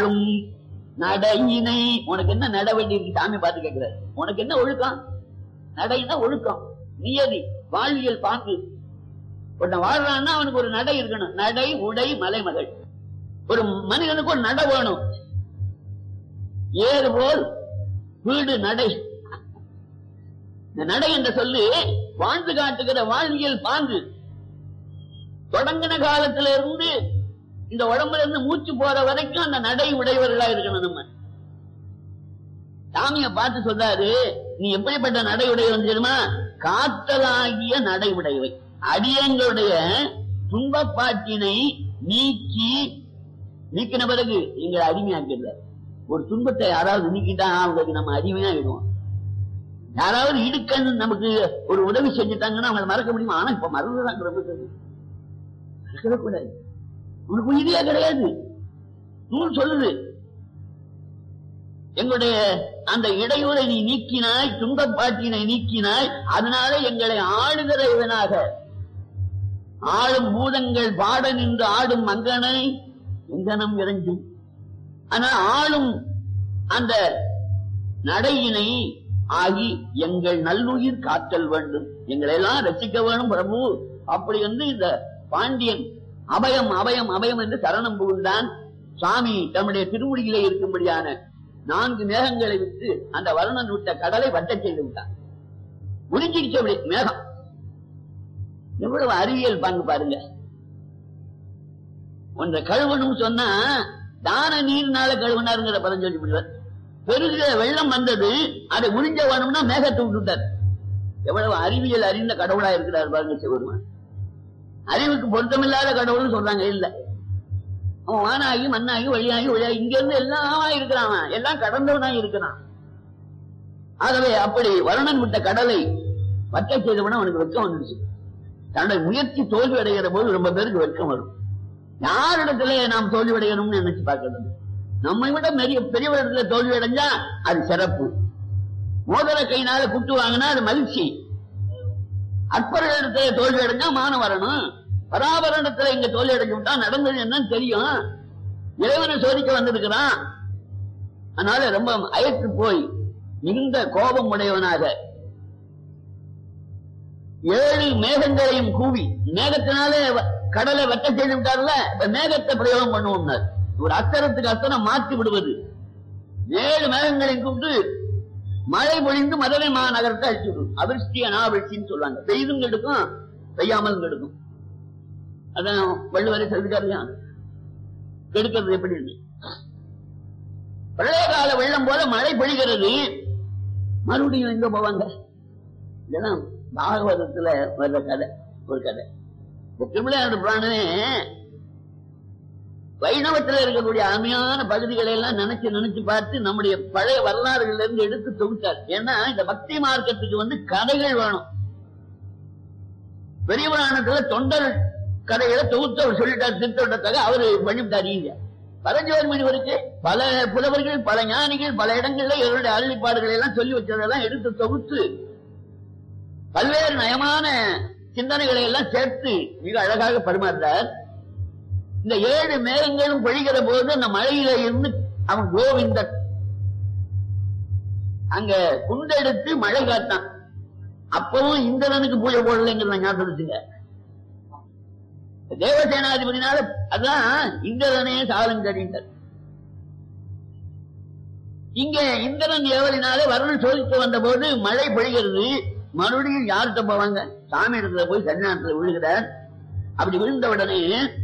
நாளும் நடையினை உனக்கு என்ன நட வேண்டி இருக்கு சாமி பார்த்து கேட்கிறாரு உனக்கு என்ன ஒழுக்கம் நடைனா ஒழுக்கம் நியதி வாழ்வியல் பாங்கு ஒருத்தன் வாழ்றான்னா அவனுக்கு ஒரு நடை இருக்கணும் நடை உடை மலைமகள் ஒரு மனிதனுக்கு ஒரு நட வேணும் ஏறு போல் வீடு நடை இந்த நடை என்ற சொல்லு வாழ்ந்து காட்டுகிற வாழ்வியல் பாங்கு தொடங்கின காலத்துல இருந்து இந்த உடம்புல இருந்து மூச்சு போற வரைக்கும் அந்த நடை உடையவர்களா இருக்கணும் நம்ம சாமிய பார்த்து சொல்றாரு நீ எப்படிப்பட்ட நடை உடையவன் தெரியுமா காத்தலாகிய நடை உடையவை அடியங்களுடைய துன்பப்பாட்டினை நீக்கி நீக்கின பிறகு எங்களை அடிமையாக்கிறார் ஒரு துன்பத்தை யாராவது நீக்கிட்டா அவங்களுக்கு நம்ம அடிமையாயிடுவோம் யாராவது இடுக்கன்னு நமக்கு ஒரு உதவி செஞ்சுட்டாங்கன்னா அவங்களை மறக்க முடியுமா ஆனா இப்ப மறந்துதான் ரொம்ப தெரியும் மறக்கவே கூடாது உனக்கு உயிரியா கிடையாது நூல் சொல்லுது எங்களுடைய அந்த இடையூரை நீ நீக்கினாய் துன்பப்பாட்டினை நீக்கினாய் அதனால எங்களை ஆளுகிற இவனாக ஆளும் பூதங்கள் பாட நின்று ஆடும் மங்கனை எங்கனம் இறைஞ்சும் ஆனா ஆளும் அந்த நடையினை ஆகி எங்கள் நல்லுயிர் காத்தல் வேண்டும் எங்களை எல்லாம் ரசிக்க வேணும் பிரபு அப்படி வந்து இந்த பாண்டியன் அபயம் அபயம் அபயம் என்று சரணம் புகுந்தான் சுவாமி தம்முடைய திருமுடியிலே இருக்கும்படியான நான்கு மேகங்களை விட்டு அந்த வருணன் விட்ட கடலை வட்டச் செய்து விட்டான் முடிஞ்சிடுச்சு அப்படி மேகம் எவ்வளவு அறிவியல் பங்கு பாருங்க ஒன்றை கழுவணும் சொன்னா தான நீர்னால கழுவினாருங்கிற பதம் சொல்லி விடுவார் பெருகிற வெள்ளம் வந்தது அதை உறிஞ்ச வேணும்னா மேகத்தை விட்டுட்டார் எவ்வளவு அறிவியல் அறிந்த கடவுளா இருக்கிறார் பாருங்க சிவருமான் அறிவுக்கு பொருத்தமில்லாத கடவுள்னு சொல்றாங்க இல்ல அவன் வானாகி மண்ணாகி வழியாகி வழியாகி இங்க இருந்து எல்லாம் இருக்கிறான் அவன். எல்லாம் கடந்தவனா இருக்கிறான் ஆகவே அப்படி வருணன் விட்ட கடலை வட்ட செய்தவன அவனுக்கு வெட்கம் வந்துருச்சு தன்னுடைய முயற்சி தோல்வி அடைகிற போது ரொம்ப பேருக்கு வெட்கம் வரும் யாரிடத்துல நாம் தோல்வி அடையணும்னு நினைச்சு பார்க்கறது நம்மை விட பெரிய பெரியவரிடத்துல தோல்வி அடைஞ்சா அது சிறப்பு மோதிர கையினால குட்டு வாங்கினா அது மகிழ்ச்சி அற்பரிடத்துல தோல்வி அடைஞ்சா மானம் வரணும் பராபரணத்துல இங்க தோல்வி அடைஞ்சு விட்டா நடந்தது என்னன்னு தெரியும் இறைவனை சோதிக்க வந்திருக்கிறான் அதனால ரொம்ப அயற்று போய் மிகுந்த கோபம் உடையவனாக ஏழு மேகங்களையும் கூவி மேகத்தினாலே வ- கடலை வெட்ட செய்து விட்டார்ல இப்ப மேகத்தை பிரயோகம் பண்ணுவோம்னார் ஒரு அத்தரத்துக்கு அத்தனை மாற்றி விடுவது ஏழு மேகங்களையும் கூப்பிட்டு மழை பொழிந்து மதுரை மாநகரத்தை அழிச்சு விடும் அவிர்ஷ்டி அனாவிர்ஷ்டின்னு சொல்லுவாங்க பெய்தும் கெடுக்கும் பெய்யாமல் கெடுக்கும் அதான் வள்ளுவரை சொல்லிட்டாருயா கெடுக்கிறது எப்படின்னு பழைய கால வெள்ளம் போல மழை பொழிகிறது மறுபடியும் எங்க போவாங்க இதெல்லாம் பாகவதத்துல வர்ற கதை ஒரு கதை இந்த திருவிளையாடு புராணமே வைணவத்துல இருக்கக்கூடிய அருமையான பகுதிகளை எல்லாம் நினைச்சு நினைச்சு பார்த்து நம்முடைய பழைய வரலாறுகள்ல இருந்து எடுத்து தொகுத்தார் ஏன்னா இந்த பக்தி மார்க்கத்துக்கு வந்து கதைகள் வேணும் பெரிய புராணத்துல தொண்டர் கதைகளை தொகுத்து அவர் சொல்லிட்டார் திருத்தொண்டத்தாக அவரு பண்ணிவிட்டார் ஈஸியா பரஞ்சோர் மணிவருக்கு பல புலவர்கள் பல ஞானிகள் பல இடங்கள்ல இவருடைய அருளிப்பாடுகளை எல்லாம் சொல்லி வச்சதெல்லாம் எடுத்து தொகுத்து பல்வேறு நயமான சிந்தனைகளை எல்லாம் சேர்த்து மிக அழகாக பரிமாறுறார் இந்த ஏழு மேகங்களும் பொழிகிற போது அந்த மழையில இருந்து அவன் கோவிந்தன் அங்க குண்டெடுத்து மழை காட்டான் அப்பவும் இந்திரனுக்கு பூஜை போடலைங்கிற ஞாபகத்துங்க தேவசேனாதிபதினால அதான் இந்திரனே சாலங்கடிந்தார் இங்க இந்திரன் ஏவலினாலே வருணன் சோதித்து வந்த போது மழை பொழிகிறது மறுபடியும் யார்கிட்ட போவாங்க சாமி இடத்துல போய் சன்னியாசத்துல விழுகிறார் அப்படி விழுந்த உடனே